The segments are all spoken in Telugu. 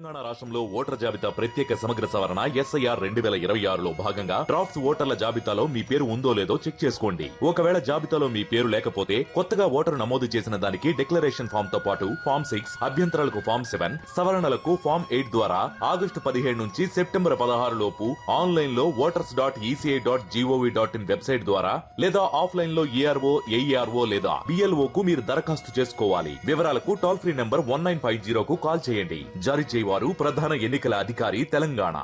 తెలంగాణ రాష్ట్రంలో ఓటర్ జాబితా ప్రత్యేక సమగ్ర సవరణ ఎస్ఐఆర్ రెండు వేల ఇరవై ఆరులో భాగంగా డ్రాఫ్ట్స్ ఓటర్ల జాబితాలో మీ పేరు ఉందో లేదో చెక్ చేసుకోండి ఒకవేళ జాబితాలో మీ పేరు లేకపోతే కొత్తగా ఓటరు నమోదు చేసిన దానికి డిక్లరేషన్ ఫామ్ తో పాటు ఫామ్ సిక్స్ అభ్యంతరాలకు ఫామ్ సెవెన్ సవరణలకు ఫామ్ ఎయిట్ ద్వారా ఆగస్టు పదిహేడు నుంచి సెప్టెంబర్ పదహారు లోపు ఆన్లైన్ లో voters dot ECI dot GOV dot in website ద్వారా లేదా ఆఫ్లైన్ లో ఈఆర్ఓ ఏఈఆర్ఓ లేదా బిఎల్ఓ కు మీరు దరఖాస్తు చేసుకోవాలి వివరాలకు toll free number one nine five జీరోకు కాల్ చేయండి జారీ చేయవారు ప్రధాన ఎన్నికల అధికారి Telangana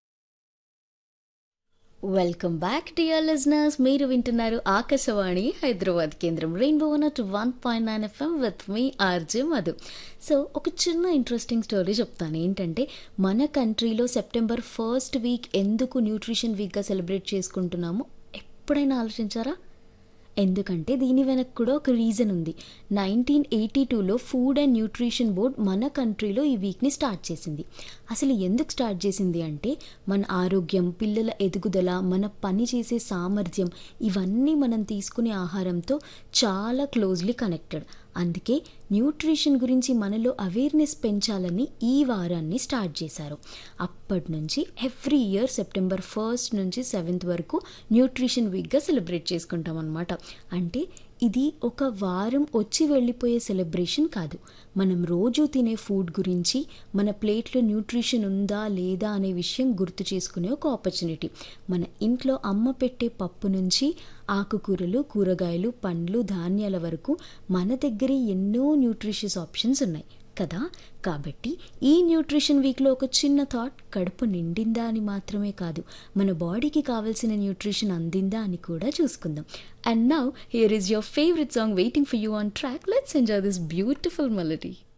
welcome back dear listeners మీరు వింటున్నారు ఆకాశవాణి హైదరాబాద్ కేంద్రం rainbow one one point nine FM with మీ ఆర్జే మధు సో ఒక చిన్న ఇంట్రెస్టింగ్ స్టోరీ చెప్తాను ఏంటంటే మన కంట్రీలో సెప్టెంబర్ ఫస్ట్ వీక్ ఎందుకు న్యూట్రిషన్ వీక్గా సెలబ్రేట్ చేసుకుంటున్నామో ఎప్పుడైనా ఆలోచించారా ఎందుకంటే దీని వెనక్కి కూడా ఒక రీజన్ ఉంది నైన్టీన్ ఎయిటీ టూలో ఫుడ్ అండ్ న్యూట్రిషన్ బోర్డ్ మన కంట్రీలో ఈ వీక్ని స్టార్ట్ చేసింది అసలు ఎందుకు స్టార్ట్ చేసింది అంటే మన ఆరోగ్యం పిల్లల ఎదుగుదల మన పని చేసే సామర్థ్యం ఇవన్నీ మనం తీసుకునే ఆహారంతో చాలా క్లోజ్లీ కనెక్టెడ్ అందుకే న్యూట్రిషన్ గురించి మనలో అవేర్నెస్ పెంచాలని ఈ వారాన్ని స్టార్ట్ చేశారు అప్పటి నుంచి ఎవ్రీ ఇయర్ సెప్టెంబర్ ఫస్ట్ నుంచి సెవెంత్ వరకు న్యూట్రిషన్ వీక్గా సెలబ్రేట్ చేసుకుంటాం అనమాట అంటే ఇది ఒక వారం వచ్చి వెళ్ళిపోయే సెలబ్రేషన్ కాదు మనం రోజు తినే ఫుడ్ గురించి మన ప్లేట్లో న్యూట్రిషన్ ఉందా లేదా అనే విషయం గుర్తు చేసుకునే ఒక ఆపర్చునిటీ మన ఇంట్లో అమ్మ పెట్టే పప్పు నుంచి ఆకుకూరలు కూరగాయలు పండ్లు ధాన్యాల వరకు మన దగ్గరే ఎన్నో న్యూట్రిషియస్ ఆప్షన్స్ ఉన్నాయి కదా కాబట్టి ఈ న్యూట్రిషన్ వీక్లో ఒక చిన్న థాట్ కడుపు నిండిందా అని మాత్రమే కాదు మన బాడీకి కావాల్సిన న్యూట్రిషన్ అందిందా అని కూడా చూసుకుందాం and now here is your favourite song waiting for you on track let's enjoy this beautiful melody